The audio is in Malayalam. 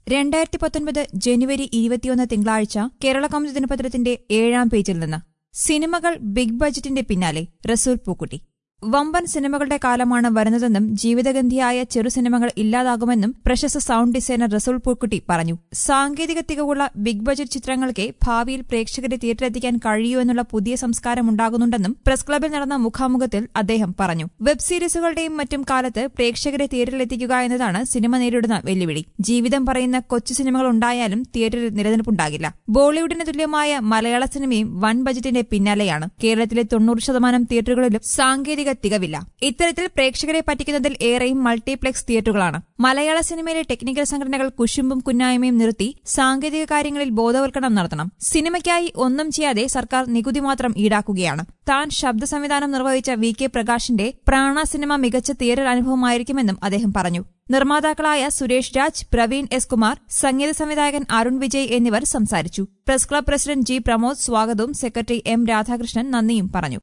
രണ്ടായിരത്തി പത്തൊൻപത് ജനുവരി ഇരുപത്തിയൊന്ന് തിങ്കളാഴ്ച കേരള കൗമുദി ദിനപത്രത്തിന്റെ ഏഴാം പേജിൽ നിന്ന് സിനിമകൾ ബിഗ് ബജറ്റിന്റെ പിന്നാലെ റസൂൽ പൂക്കുട്ടി വമ്പൻ സിനിമകളുടെ കാലമാണ് വരുന്നതെന്നും ജീവിതഗന്ധിയായ ചെറു സിനിമകൾ ഇല്ലാതാകുമെന്നും പ്രശസ്ത സൌണ്ട് ഡിസൈനർ റസൂൽ പൂക്കുട്ടി പറഞ്ഞു സാങ്കേതിക തികവുള്ള ബിഗ് ബജറ്റ് ചിത്രങ്ങൾക്ക് ഭാവിയിൽ പ്രേക്ഷകരെ തിയേറ്ററിലെത്തിക്കാൻ കഴിയൂ എന്നുള്ള പുതിയ സംസ്കാരം ഉണ്ടാകുന്നുണ്ടെന്നും പ്രസ് ക്ലബിൽ നടന്ന മുഖാമുഖത്തിൽ അദ്ദേഹം പറഞ്ഞു വെബ് സീരീസുകളുടെയും മറ്റും കാലത്ത് പ്രേക്ഷകരെ തിയേറ്ററിലെത്തിക്കുക എന്നതാണ് സിനിമ നേരിടുന്ന വെല്ലുവിളി ജീവിതം പറയുന്ന കൊച്ചു സിനിമകൾ ഉണ്ടായാലും തിയേറ്ററിൽ നിലനിൽപ്പുണ്ടാകില്ല ബോളിവുഡിന് തുല്യമായ മലയാള സിനിമയും വൻ ബജറ്റിന്റെ പിന്നാലെയാണ് കേരളത്തിലെ തൊണ്ണൂറ് ശതമാനം തിയേറ്ററുകളിലും സാങ്കേതിക തികവില്ല ഇത്തരത്തിൽ പ്രേക്ഷകരെ പറ്റിക്കുന്നതിൽ ഏറെയും മൾട്ടിപ്ലക്സ് തിയേറ്ററുകളാണ് മലയാള സിനിമയിലെ ടെക്നിക്കൽ സംഘടനകൾ കുശുമ്പും കുന്നായ്മയും നിർത്തി സാങ്കേതിക കാര്യങ്ങളിൽ ബോധവൽക്കരണം നടത്തണം സിനിമയ്ക്കായി ഒന്നും ചെയ്യാതെ സർക്കാർ നികുതി മാത്രം ഈടാക്കുകയാണ് താൻ ശബ്ദ സംവിധാനം നിർവഹിച്ച വി കെ പ്രകാശിന്റെ പ്രാണ സിനിമ മികച്ച തിയേറ്റർ അനുഭവമായിരിക്കുമെന്നും അദ്ദേഹം പറഞ്ഞു നിർമ്മാതാക്കളായ സുരേഷ് രാജ് പ്രവീൺ എസ് കുമാർ സംഗീത സംവിധായകൻ അരുൺ വിജയ് എന്നിവർ സംസാരിച്ചു press club president G Pramod സ്വാഗതവും സെക്രട്ടറി എം രാധാകൃഷ്ണൻ നന്ദിയും പറഞ്ഞു